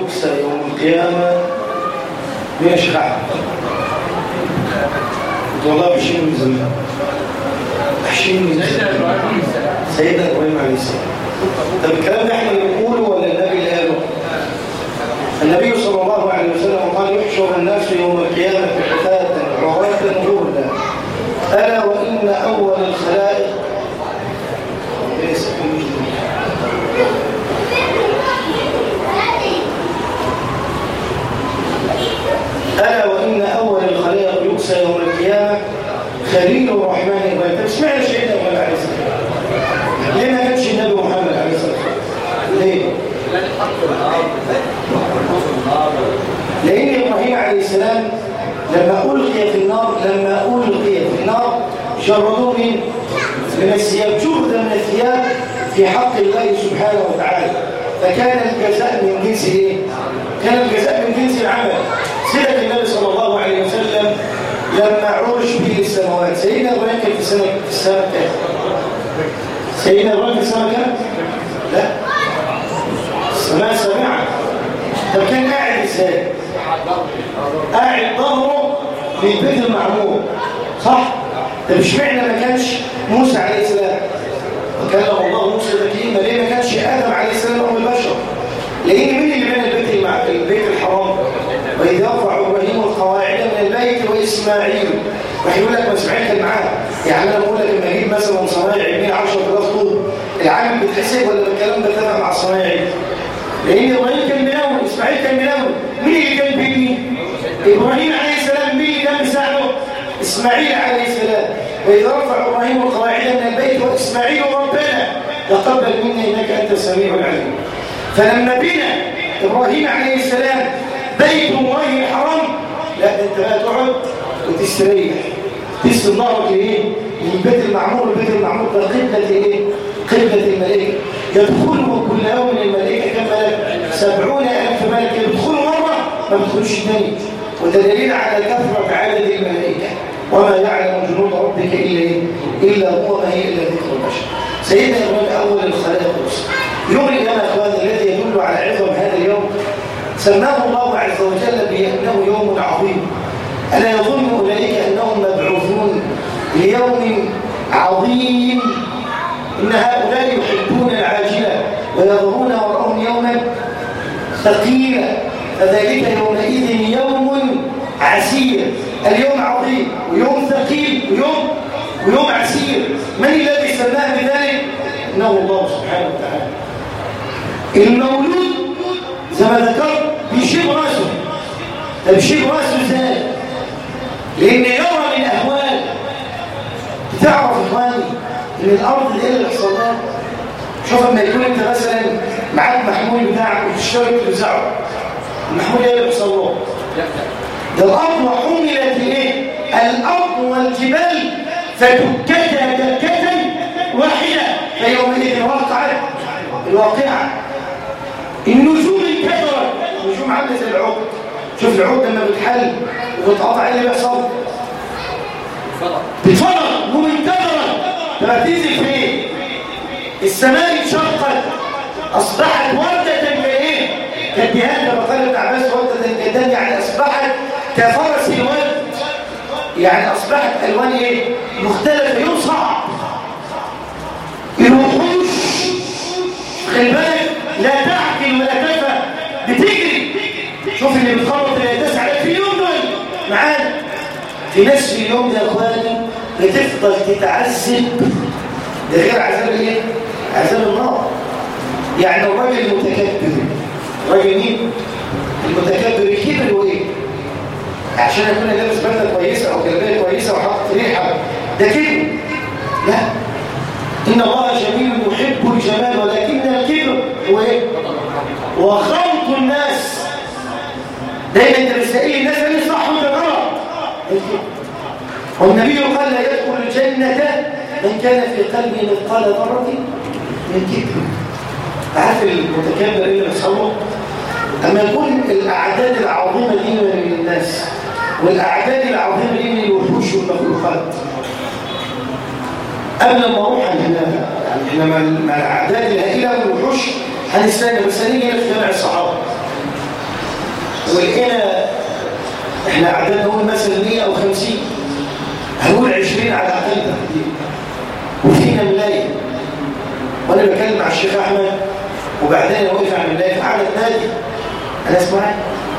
يكسى يوم القيامة من يشفع والله بشير من زمان بشير من زمان سيدنا إبراهيم عليه السلام طب الكلام ده احنا اللي بنقوله ولا النبي اللي قاله النبي صلى الله عليه وسلم قال يحشر الناس يوم القيامة حفاة عراة غرلا ألا وإن أول الخلائق ألا وإن أول الخلائق يكسى يوم القيامة خليل الرحمن إبراهيم اسمعنا سيدنا إبراهيم عليه السلام ليه ما كانش النبي محمد عليه الصلاة والسلام ليه؟ لأن إبراهيم عليه السلام لما ألقي في النار لما ألقي في النار جردوه من من الثياب جرد من الثياب في حق الله سبحانه وتعالى فكان الجزاء من جنس ايه؟ كان الجزاء من جنس العمل سيدة النبي صلى الله عليه وسلم لما عرش به السماوات سيدنا ابراهيم كان في السماء في السماء كام؟ سيدنا ابراهيم في السماء كام؟ لا السماء سابعة طب كان قاعد ازاي؟ قاعد ظهره في البيت المعمور صح؟ طب اشمعنى ما كانش موسى عليه السلام وكلم الله موسى تكليما ليه ما كانش ادم عليه السلام ام البشر لان مين اللي بنى البيت المع... البيت الحرام واذ يرفع ابراهيم القواعد من البيت واسماعيل راح يقول لك ما اسماعيل كان معاه يعني انا بقول لك لما اجيب مثلا صنايعي يبني 10000 طوب العامل بتحسب ولا الكلام ده تبع مع الصنايعي لان ابراهيم كان بيناول اسماعيل كان بيناول مين اللي كان بيبني ابراهيم عليه السلام مين اللي كان بيساعده اسماعيل عليه السلام وإذا رفع إبراهيم القواعد من البيت وإسماعيل ربنا تقبل منا إنك أنت السميع العليم فلما بنى إبراهيم عليه السلام بيت الله الحرام لا أنت بقى تقعد وتستريح تسلم ظهرك لإيه؟ للبيت المعمور البيت المعمور ده قبلة إيه؟ قبلة الملائكة يدخله كل يوم الملائكة كم ملك؟ سبعون ألف ملك يدخلوا مرة ما بيدخلوش تاني وده دليل على كثرة عدد الملائكة وما يعلم جنود ربك إلا إيه؟ إلا هو ما هي إلا ذكر البشر سيدنا إبراهيم أول الخلائق الرسل يوم القيامة أخوان الذي يدل على عظم هذا اليوم سماه الله عز وجل بأنه يوم عظيم ألا يظن أولئك أنهم مبعوثون ليوم عظيم إن هؤلاء يحبون العاجلة ويظهرون وراءهم يوما ثقيلا فذلك يومئذ يوم عسير اليوم عظيم ويوم ثقيل ويوم ويوم عسير من الذي سماه بذلك انه الله سبحانه وتعالى المولود زي ما ذكرت بيشيب راسه ده بيشيب راسه ازاي لان يرى من اهوال تعرف اخواني ان الارض دي اللي بيحصل لها شوف اما يكون انت مثلا معاك محمول بتاعك وتشتري ترزعه المحمول ايه اللي بيحصل له ده الارض وحملت ايه الارض والجبال فدكتا دكه واحده فيومئذ وقعت الواقعه النجوم انكدرت النجوم عامله زي العود شوف العود لما بتحل وبتقطع ايه اللي بيحصل بتفرق ومنكدرت لما تنزل فين السماء انشقت اصبحت ورده كايه كالدهان كما قال ابن عباس ورده كالدهان يعني اصبحت كفرس الورد يعني اصبحت الوان ايه مختلفه يوم صعب الوحوش خلي بالك لا تعقل ولا تفهم بتجري شوف اللي بتخبط اللي تسعى في اليوم دول معانا في ناس في اليوم ده يا اخواني بتفضل تتعذب ده غير عذاب ايه عذاب النار يعني الراجل المتكبر الراجل مين المتكبر الكبر وايه عشان اكون لابس بدله كويسه او كلبيه كويسه وحاطط ريحه ده كبر لا ان الله جميل يحب الجمال ولكن الكبر هو ايه وخلط الناس دايما انت بتسال الناس اللي صح ولا غلط والنبي قال لا يدخل الجنه من كان في قلبه مثقال ذره من كبر عارف المتكبر اللي بيحصل اما يكون الاعداد العظيمه دي من الناس والاعداد العظيمه دي من الوحوش والمخلوقات قبل ما اروح هنا يعني احنا مع الاعداد الهائله والوحوش هنستنى بس هنيجي في جمع الصحابه ولقينا احنا قاعدين نقول مثلا 100 او 50 هنقول 20 على عقيده وفينا ملايه وانا بكلم مع الشيخ احمد وبعدين انا واقف على الملايه فقعدت نادي انا اسمعي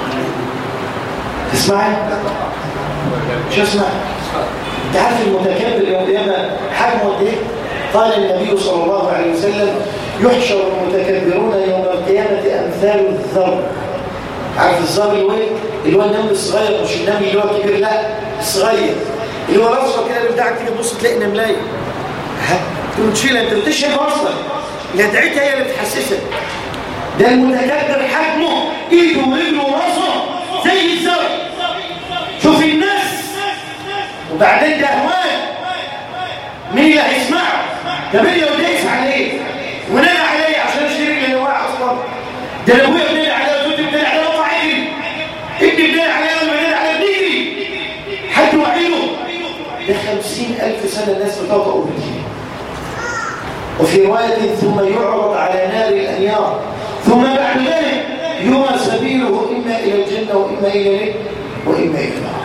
تسمعي شو اسمع انت عارف المتكبر يوم القيامه حجمه قد ايه قال النبي صلى الله عليه وسلم يحشر المتكبرون يوم القيامه امثال الذر عارف الذر اللي هو ايه اللي هو النمل الصغير مش النمل اللي هو الكبير لا الصغير اللي هو الاصفر كده اللي بتاعك تيجي تبص تلاقي نملايه ها تقوم تشيلها انت بتشهد اصلا لدعيتها هي اللي بتحسسك ده المتكبر حجمه ايده ورجله وراسه زي الزرع شوف الناس وبعدين ده اهوال مين اللي هيسمعه ده مين لو دايس عليه ونادى عليه عشان الشريك اللي واقع اصلا ده لو هي بنادى عليه وزوجتي بنادى عليه وقع اجري ابني بنادى عليه ولا بنادى عليه بنجري حد وعينه ده خمسين ألف سنة الناس بتوقعوا بالجيل وفي رواية ثم يعرض على نار الأنيار ثم بعد ذلك يرى سبيله إما إلى الجنة وإما إلى ليه وإما إلى النار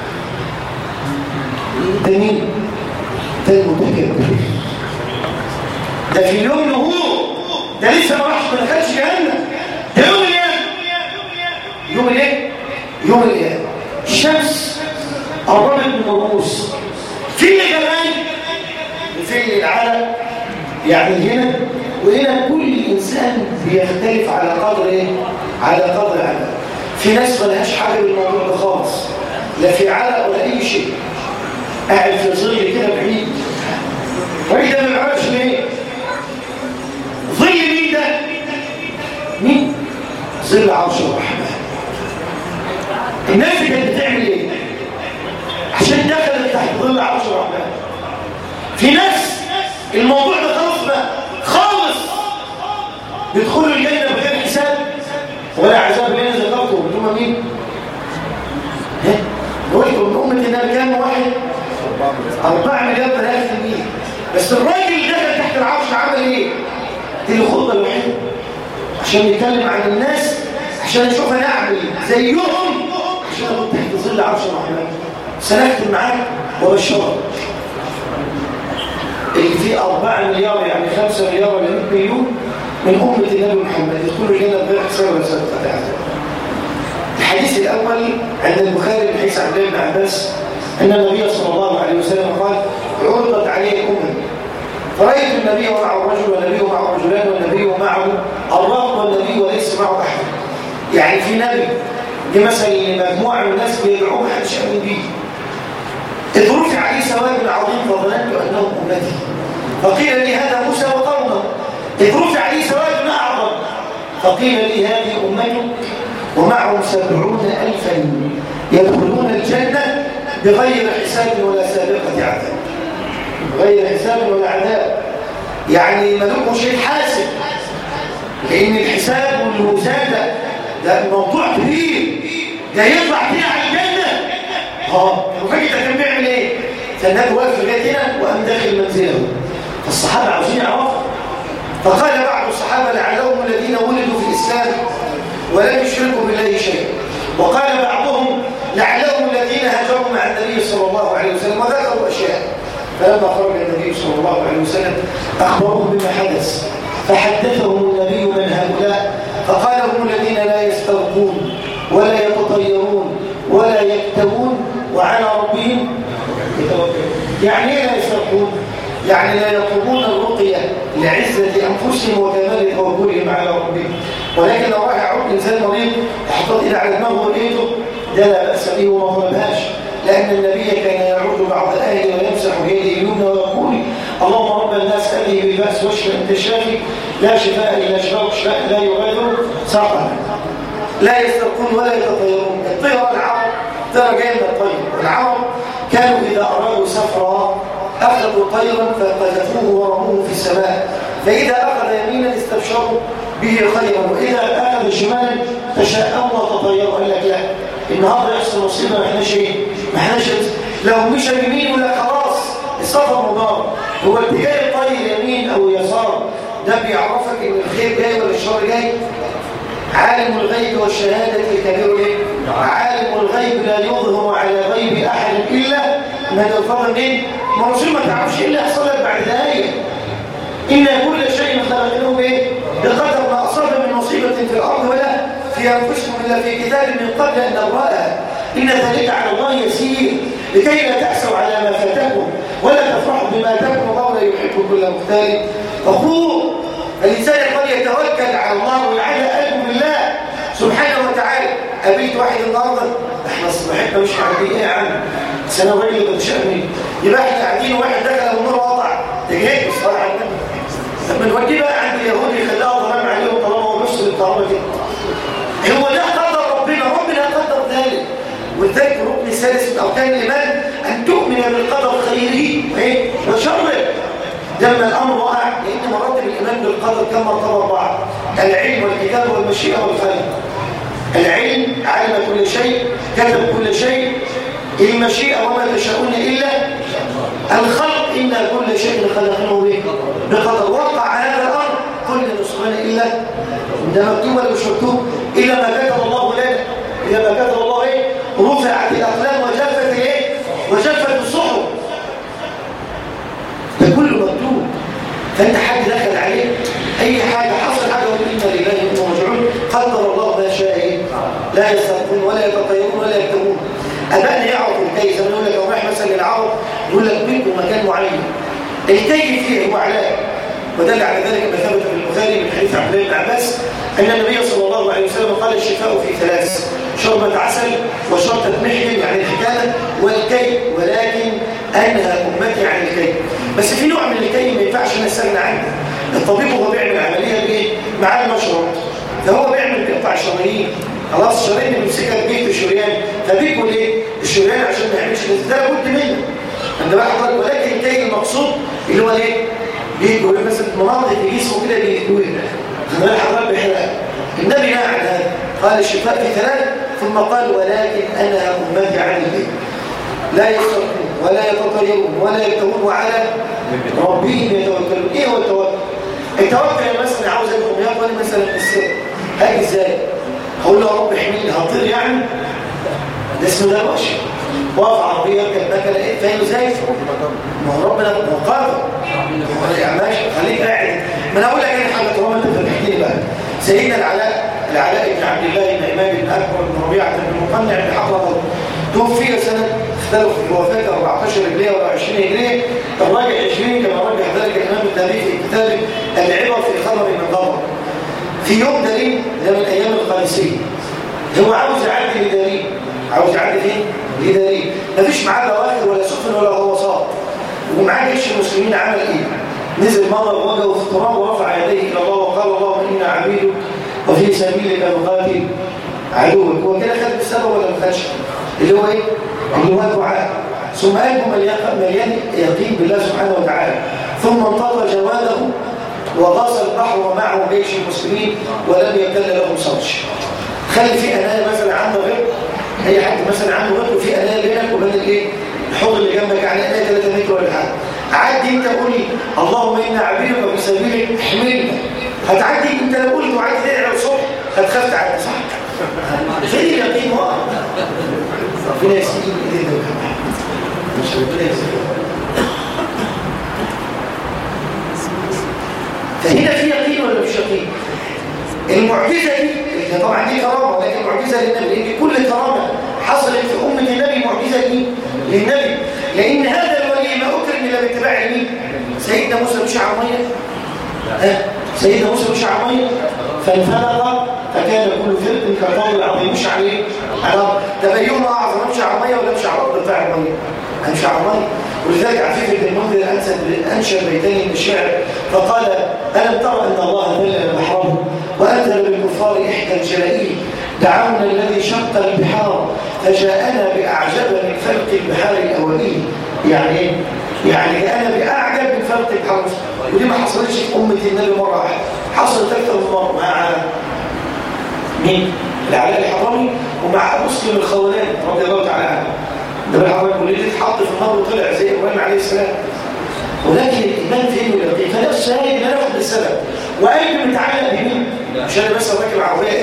ده مين؟ ده المتكبر ده في اليوم هو ده لسه ما راحش ما دخلش جهنم ده يوم القيامة يوم الايه؟ يوم القيامة الشمس قربت من الرؤوس في اللي كمان وفي اللي العالم يعني هنا وهنا كل إنسان بيختلف على قدر إيه؟ على قدر عمل في ناس ما لهاش حاجة بالموضوع ده خالص لا في عرق ولا أي شيء قاعد في ظل كده بعيد بعيد ده ما بيعرفش ليه ظل مين ده؟ مين؟ ظل عرش الرحمن الناس كانت بتعمل ايه؟ عشان دخلت تحت ظل عرش الرحمن في ناس الموضوع ده خلص بقى خالص بيدخلوا الجنة بغير حساب ولا عذاب اللي انا ذكرته هم مين؟ ها؟ قلت من أمة النبي كام واحد؟ أربعة مليار ثلاثة مين بس الراجل اللي دخل تحت العرش عمل ايه؟ دي الخطبة الوحيدة عشان يتكلم عن الناس عشان نشوف انا اعمل زيهم عشان اكون تحت ظل عرش الرحمن سنختم معاك وبشرك اللي فيه 4 مليار يعني 5 مليار ولا 100 مليون من أمة النبي محمد يدخلوا الجنة بغير حساب ولا سبب الحديث الأول عند البخاري من حديث عبد الله بن عباس أن النبي صلى الله عليه وسلم قال عرضت عليه الأمم فرأيت النبي ومعه الرجل والنبي معه رجلان والنبي معه الرب والنبي وليس معه أحد يعني في نبي دي مثلا مجموعة من الناس بيدعوه محدش يؤمن بيه إذ رفع عليه سواد عظيم فظننت أنه أمتي فقيل لي هذا موسى وقومه إذ رفع عليه سواد أعظم فقيل لي هذه أمتك ومعهم سبعون ألفا يدخلون الجنة بغير حساب ولا سابقة عذاب بغير حساب ولا عذاب يعني ملوك شيء حاسب لأن الحساب والميزان ده ده موضوع كبير ده يطلع فيه على الجنة اه وفاكر كان بيعمل ايه؟ فالنبي واقف لغايه هنا وقام داخل منزله فالصحابه عاوزين يعرفوا فقال بعض الصحابه لعلهم الذين ولدوا في الاسلام ولم يشركوا بالله شيئا وقال بعضهم لعلهم الذين هاجروا مع النبي صلى الله عليه وسلم وذكروا اشياء فلما خرج النبي صلى الله عليه وسلم اخبرهم بما حدث فحدثهم النبي من هؤلاء فقال هم الذين لا يسترقون ولا يتطيرون ولا يكتبون وعلى ربهم يتوكلون يعني ايه لا يسترقون يعني لا يطلبون الرقية لعزة أنفسهم وكمال توكلهم على ربهم ولكن لو راح يعود إنسان مريض يحطط إلى على دماغه ولقيته ده لا بأس به وما طلبهاش لأن النبي كان يعود بعض الأهل ويمسح بيده اليمنى ويقول اللهم رب الناس أهله بالبأس واشفى أنت الشافي لا شفاء إلا شفاء شفاء لا يغادر سقما لا يسترقون ولا يتطيرون الطير العرب ترى جاي من الطير العرب كانوا إذا أرادوا سفرا أخذوا طيرا فقذفوه ورموه في السماء فإذا أخذ يمينا استبشروا به خيرا وإذا أخذ شمالا تشاءموا وتطيروا قال لك لا النهارده يحصل مصيبه ما احناش ايه؟ ما احناش لو مشى يمين ولا خلاص السفر مضار هو اتجاه الطير يمين او يسار ده بيعرفك ان الخير جاي ولا الشر جاي عالم الغيب والشهادة الكبير إيه؟ عالم الغيب لا يظهر على غيب أحد إلا من الفضل إيه؟ مرسول ما تعرفش إلا يحصل لك بعد ذلك إن كل شيء خلقناه إيه؟ بقدر ما أصاب من مصيبة في الأرض ولا في أنفسكم إلا في كتاب من قبل أن نبرأها إن ذلك على الله يسير لكي لا تأسوا على ما فاتكم ولا تفرحوا بما أتاكم الله لا يحب كل مختال فخور الإنسان قد يتوكل على الله ويعلى قلبه بالله سبحانه وتعالى قابلت واحد النهارده احنا صباحتنا مش عارفين ايه يا عم بس انا راجل بتشأني يبقى احنا قاعدين وواحد دخل والنور قطع تجهز بصراحه لما نوديه بقى عند اليهود يخليها ضرام عليهم طالما هو نفس الطلبه كده هو ده قدر ربنا ربنا قدر ذلك ولذلك الركن الثالث من اركان الايمان ان تؤمن بالقدر خيره وايه وشره لما الامر وقع لان مراتب الايمان بالقدر كم مرتبه بعض العلم والكتاب والمشيئه والخلق العلم علم كل شيء كتب كل شيء المشيئه وما تشاءون الا الخلق إن كل شيء خلقناه به بقدر وقع هذا الامر كل نصفنا الا ده مكتوب ولا مش مكتوب الا ما كتب الله لنا الا ما كتب الله ايه رفعت الاقلام وجفت ايه وجفت الصحف ده كله مكتوب فانت حد دخل عليه اي حاجه حصل حاجه وقل انا لله وانا راجعون قدر الله ما شاء ايه لا يسترقون ولا يتطيرون ولا يكتبون ابانا يعرفوا الكيف زي ما يقول لك لو رايح مثلا للعرب يقول لك بينكم مكان معين الكيف فيه هو علاء ودل على ذلك ما ثبت في البخاري من حديث عبد الله بن عباس ان النبي صلى الله عليه وسلم قال الشفاء في ثلاث شربة عسل وشرطة محيم يعني الحكامة والكي ولكن أنهى أمتي عن الكي بس في نوع من الكي ما ينفعش أنا استغنى عنه الطبيب هو بيعمل عملية بإيه؟ معاه المشروط فهو بيعمل بيقطع شرايين خلاص الشرايين بيمسكها بيت الشريان فبيكون ايه؟ الشريان عشان ما يعملش ده لابد منه عند بقى حضرتك ولكن الكي المقصود اللي هو ايه؟ بيجوا مثلا مناطق في جسمه كده بيجوا خلي حضرتك بيحرق النبي نهى عن هذا قال الشفاء في ثلاث ثم قال ولكن انا امتي عن البيت لا يسترقون ولا يتطيرون ولا يكتبون وعلى ربهم يتوكلون ايه هو التوكل التوكل يا مثلا عاوز ادخل يا اخواني مثلا في السر هاجي ازاي هقول له يا رب احميني هطير يعني ده اسمه ده ماشي واقف عربيه اركب مكنه ايه فاهم ازاي ما هو ربنا هو قادر يعني ماشي خليك قاعد ما انا اقول لك ايه حاجه طالما انت بتحكي لي بقى سيدنا العلاء العلاء بن عبد الله بن امام بن اكبر بن ربيعه بن مقنع بن حضره توفي سنه اختلف في وفاته 14 هجريه ولا 20 هجريه الراجع 20 كما رجح ذلك الامام التاريخي في كتابه العبر في خبر من ضبر في يوم دليل ده من ايام القادسيه هو عاوز يعدي لدليل عاوز يعدي فين؟ لدليل مفيش معاه بواخر ولا سفن ولا غواصات ومعاه جيش المسلمين عمل ايه؟ نزل مرة ووجهه في التراب ورفع يديه إلى الله وقال اللهم إنا عبيدك وفي سبيلك نقاتل عدوك هو كده خد بالسبب ولا ما خدش؟ اللي هو ايه؟ اللي هو الدعاء ثم قلبه مليان يقين بالله سبحانه وتعالى ثم انطلق جواده وغاص البحر ومعه جيش المسلمين ولم يكل لهم صوت خلي في انايه مثلا عنده غير اي حد مثلا عنده غير وفي انايه بينك وبين الايه؟ الحوض اللي جنبك يعني انايه 3 متر ولا حاجه عدي انت قول لي اللهم انا عبيدك وفي سبيلك احملنا هتعدي انت لو قلت وعايز تدعي الصبح هتخاف تعدي صح فين اليقين وقع ربنا يسير ايدينا مش ربنا يسير فهنا في يقين ولا مش يقين المعجزه دي اللي طبعا دي كرامه ولكن معجزه للنبي لان كل كرامه حصلت في امه النبي معجزه دي للنبي لان هذا الولي ما اكرم الا باتباع مين سيدنا موسى مش عميه ها سيدنا موسى مش عميه فانفلق فكان كل فرق كالطول العظيم مش عليه على تبينه اعظم مش عميه ولا مش عرب بالفعل ميه مش عميه ولذلك عفيف بن المنذر انشا بيتين من الشعر فقال الم ترى ان الله ذل بحره وانزل بالكفار احدى الجلائل دعونا الذي شق البحار فجاءنا باعجب من فلق البحار الاولين يعني ايه يعني جاءنا باعجب من فلق البحار ودي ما حصلتش في امه النبي مره واحده حصلت اكثر من مره مع مين العلاء الحرامي ومع مسلم الخولاني رضي الله تعالى عنه ده بالحرامي واللي اتحط في النار وطلع زي ابراهيم عليه السلام ولكن الايمان فين واليقين فنفس هاي لا ياخد بالسبب وقلبي متعلق بمين مش انا بس راكب عربيه قرش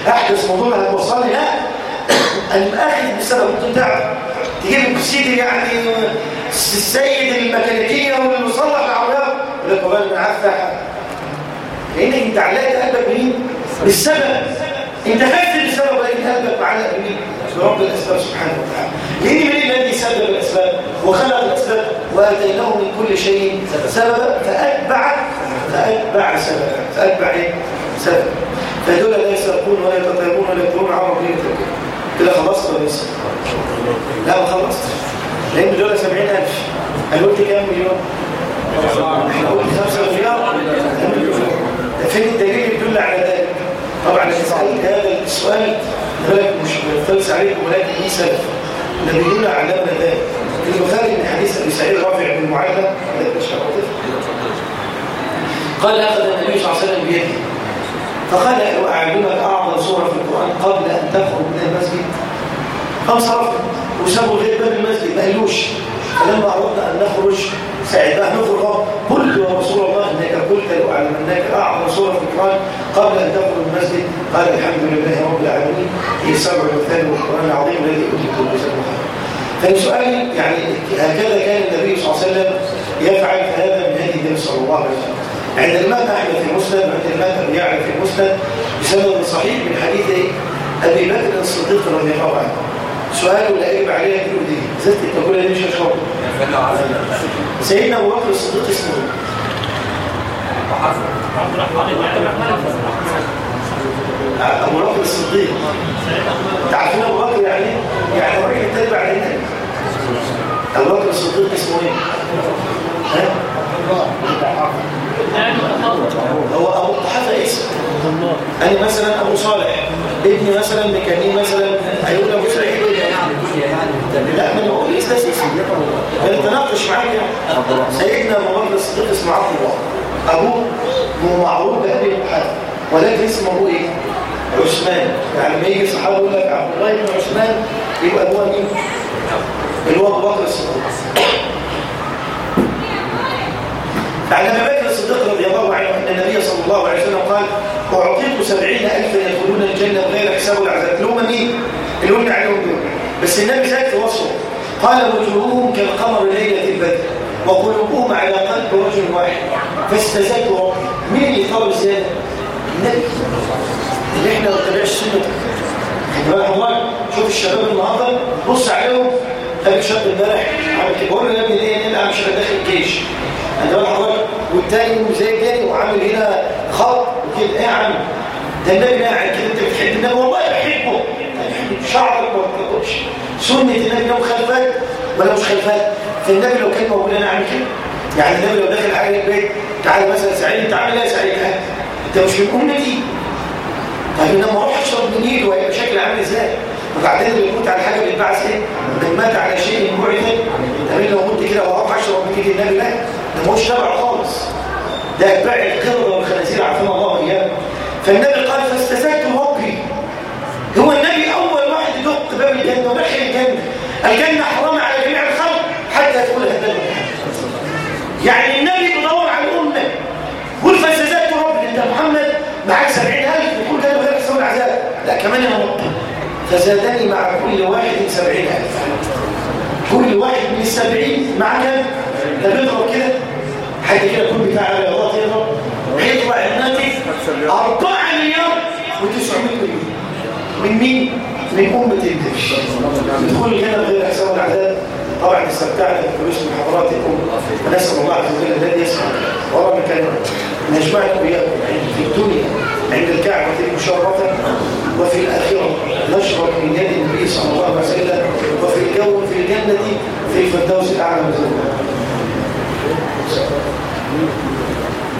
احدث موضوع هتوصلني لا الاخذ بسبب كنت تعرف تجيب سيدي يعني السيد الميكانيكيه والمصلح العربيات يقول لك والله انا عارف لانك انت علقت قلبك مين بالسبب انت خدت بالسبب ولكن قلبك معلق بمين برب الاسباب سبحانه وتعالى لان من الذي سبب الاسباب وخلق الاسباب واتيناه من كل شيء سببا فاتبع فاتبع سببا فاتبع ايه سبب فدول لا يسرقون ولا يتطيرون ولا يقتلون عمر بن كده خلصت ولا لسه لا ما خلصت لان دول 70000 انا قلت كام مليون احنا قلت 5 مليار فين الدليل يدل على ذلك طبعا سألت هذا السؤال بالك مش مختلس عليكم ولكن مين سلف نبينا علمنا ذلك في البخاري من حديث ابي سعيد رافع بن معلم قال اخذ النبي صلى الله عليه وسلم بيده فقال اعلمك اعظم سوره في القران قبل ان تخرج من المسجد فانصرف وسابوا غير باب المسجد ما قالوش فلما اردنا ان نخرج ساعدها نخرج قلت يا رسول الله انك قلت لاعلم انك اعظم سوره في القران قبل ان تخرج من المسجد قال الحمد لله رب العالمين هي سبع مثال والقران العظيم الذي اوتيت كل سنه فسؤالي يعني هكذا كان النبي صلى الله عليه وسلم يفعل هذا من هدي النبي صلى الله عليه وسلم عند الإمام أحمد في المسند وعند الإمام أبي يعلى في المسند بسبب صحيح من حديث أبي بكر الصديق رضي الله عنه سؤال ولا أجيب عليه يقول دي زدت تقول لي مش هشرب سيدنا أبو بكر الصديق اسمه أبو بكر الصديق تعرفين أبو بكر يعني يعني راجل تابع للنبي أبو بكر الصديق اسمه إيه؟ هو أبو قحافة اسم أنا مثلا أبو صالح ابني مثلا مكاني مثلا هيقول أبو سعيد لا ما بقول اسم اسم بنتناقش معاك سيدنا أبو بكر الصديق اسمه عبد الله أبوه هو معروف بأبي قحافة ولكن اسمه ايه؟ عثمان يعني لما يجي صحابه يقول لك عبد الله بن عثمان يبقى هو مين؟ اللي هو ابو بكر الصديق عن ابي بكر الصديق رضي الله عنه ان النبي صلى الله عليه وسلم قال اعطيت سبعين الفا يدخلون الجنه بغير حساب العذاب اللي هم مين؟ اللي قلنا عليهم دول بس النبي زاد في وصفه قال وجوههم كالقمر ليله البدر وقلوبهم على قلب رجل واحد فاستزادوا ربي مين اللي طلب الزياده؟ النبي اللي احنا ما نتبعش سنته بالك الله شوف الشباب النهارده بص عليهم تلاقي شاب امبارح عامل كده بقول له يا ابني ليه انا مش داخل الجيش انت بالك حضرتك والتاني زي التاني وعامل هنا خط وكده ايه يا عم ده النبي قاعد كده انت بتحب النبي والله بحبه شعرك ما بتقطعش سنه النبي لو خلفات ولا مش خلفات فالنبي لو كان موجود انا اعمل كده يعني النبي لو داخل حاجه البيت تعالى مثلا سعيد انت عامل ايه يا سعيد انت مش من امتي طيب لما اروح اشرب من ايده هيبقى شكل عامل ازاي وبعدين اللي يموت على حاجه بيتبعث ايه من مات على شيء بعث طب لو مت كده واروح اشرب من ايد النبي لا ده مش تبع خالص ده اتباع القرده والخنازير عافانا الله اياه فالنبي قال فاستزدت ربي هو النبي اول واحد يدق باب الجنه ودخل الجنه الجنه حرام على جميع الخلق حتى يدخلها النبي يعني النبي بيدور على الامه قل فاستزدت ربي انت محمد معاك 70000 يقول ده غير حساب العذاب لا كمان انا مت فزادني مع كل واحد 70000 كل واحد من السبعين مع كام ده بيضرب كده حد كده كل بتاع الرياضات يضرب هيطلع الناتج 4 مليار و900 مليون من مين؟ من أمة النبي دخول الجنة غير حساب العذاب طبعا استمتعنا بفلوس من حضراتكم ونسأل الله عز وجل الذي يسمع ورا مكان نجمعنا وإياكم في الدنيا عند الكعبة المشرفة وفي الآخرة نشرب من يد النبي صلى الله عليه وسلم وفي الجو في الجنة في الفردوس الأعلى من